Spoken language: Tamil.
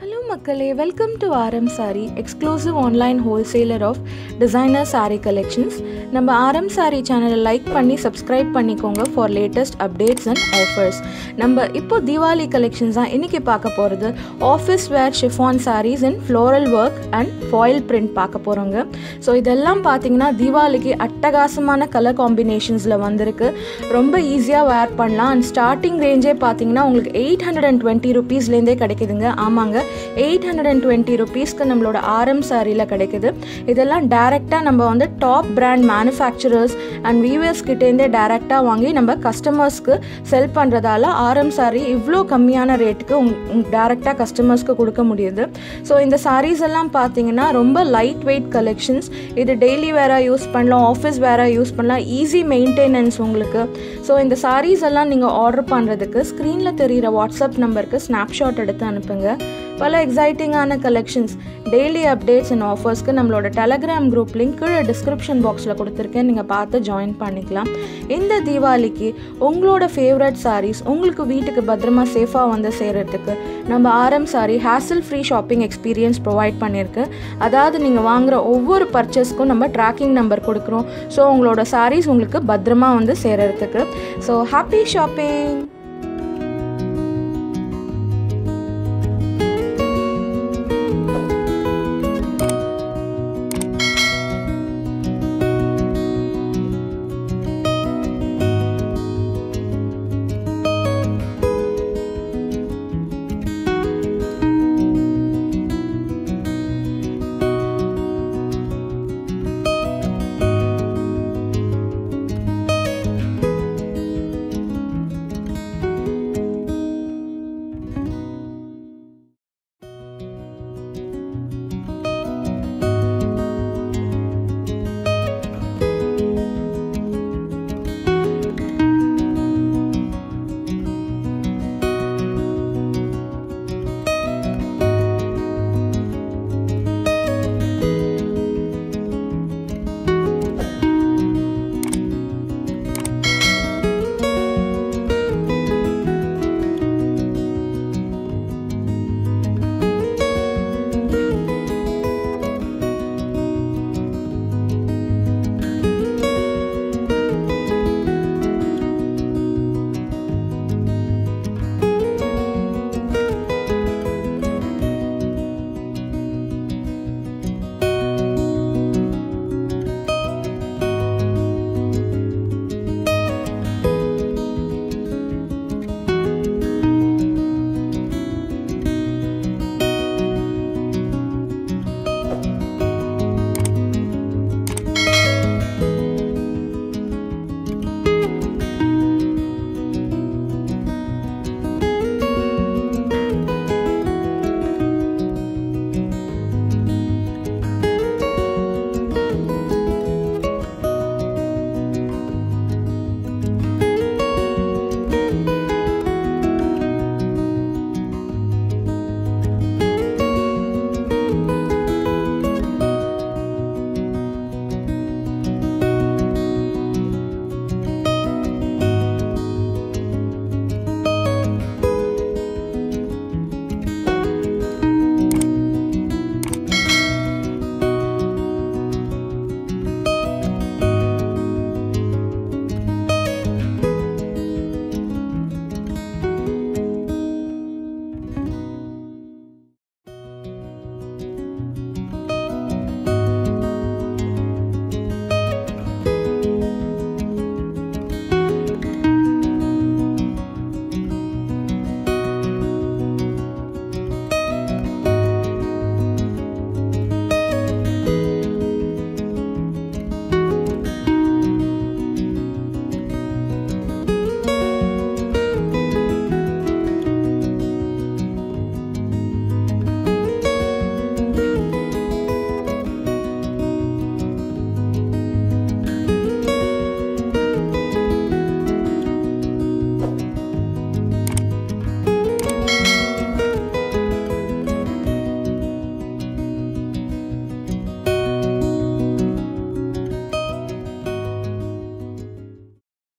ஹலோ மக்களே welcome to RM saree exclusive online wholesaler of designer saree collections நம்ம ஆர்எம் சாரி சேனலை லைக் பண்ணி சப்ஸ்கிரைப் பண்ணிக்கோங்க for latest updates and offers நம்ம இப்போ தீபாவளி கலெக்ஷன்ஸ் தான் இன்றைக்கி பார்க்க போகிறது office wear chiffon sarees in floral work and foil print பார்க்க போகிறோங்க ஸோ இதெல்லாம் பார்த்தீங்கன்னா தீபாவளிக்கு அட்டகாசமான கலர் காம்பினேஷன்ஸில் வந்திருக்கு ரொம்ப ஈஸியாக வேர் பண்ணலாம் அண்ட் ஸ்டார்டிங் ரேஞ்சே பார்த்தீங்கன்னா உங்களுக்கு எயிட் ஹண்ட்ரட் அண்ட் டுவெண்ட்டி ருபீஸ்லேருந்தே கிடைக்குதுங்க ஆமாங்க எயிட் ஹண்ட்ரட் அண்ட் டுவெண்ட்டி ருபீஸ்க்கு நம்மளோட ஆர்எம் சாரியில் கிடைக்குது இதெல்லாம் டேரெக்டாக நம்ம வந்து top brand manufacturers and weavers கிட்டேருந்தே டேரெக்டாக வாங்கி நம்ம கஸ்டமர்ஸ்க்கு செல் பண்ணுறதால ஆர்எம் சாரி இவ்வளோ கம்மியான ரேட்டுக்கு உங் டேரெக்டாக கஸ்டமர்ஸ்க்கு கொடுக்க முடியுது ஸோ இந்த சாரீஸ் எல்லாம் பார்த்தீங்கன்னா ரொம்ப லைட் வெயிட் கலெக்ஷன்ஸ் இது டெய்லி வேராக யூஸ் பண்ணலாம் ஆஃபீஸ் வேராக யூஸ் பண்ணலாம் ஈஸி மெயின்டெனன்ஸ் உங்களுக்கு ஸோ இந்த சாரீஸ் எல்லாம் நீங்கள் ஆர்டர் பண்ணுறதுக்கு ஸ்க்ரீனில் தெரிகிற வாட்ஸ்அப் நம்பருக்கு ஸ்னாப்ஷாட் எடுத்து அனுப்புங்க பல எக்ஸைட்டிங்கான கலெக்ஷன்ஸ் டெய்லி அப்டேட்ஸ் அண்ட் ஆஃபர்ஸ்க்கு நம்மளோட டெலகிராம் குரூப் லிங்க் கீழே டிஸ்கிரிப்ஷன் பாக்ஸில் கொடுத்துருக்கேன் நீங்கள் பார்த்து ஜாயின் பண்ணிக்கலாம் இந்த தீபாவளிக்கு உங்களோட ஃபேவரட் சாரீஸ் உங்களுக்கு வீட்டுக்கு பத்திரமா சேஃபாக வந்து சேர்கிறதுக்கு நம்ம RM saree hassle free shopping experience provide பண்ணியிருக்கு அதாவது நீங்கள் வாங்குகிற ஒவ்வொரு பர்ச்சேஸ்க்கும் நம்ம ட்ராக்கிங் நம்பர் கொடுக்குறோம் ஸோ உங்களோட சாரீஸ் உங்களுக்கு பத்திரமா வந்து சேர்கிறதுக்கு ஸோ ஹாப்பி ஷாப்பிங்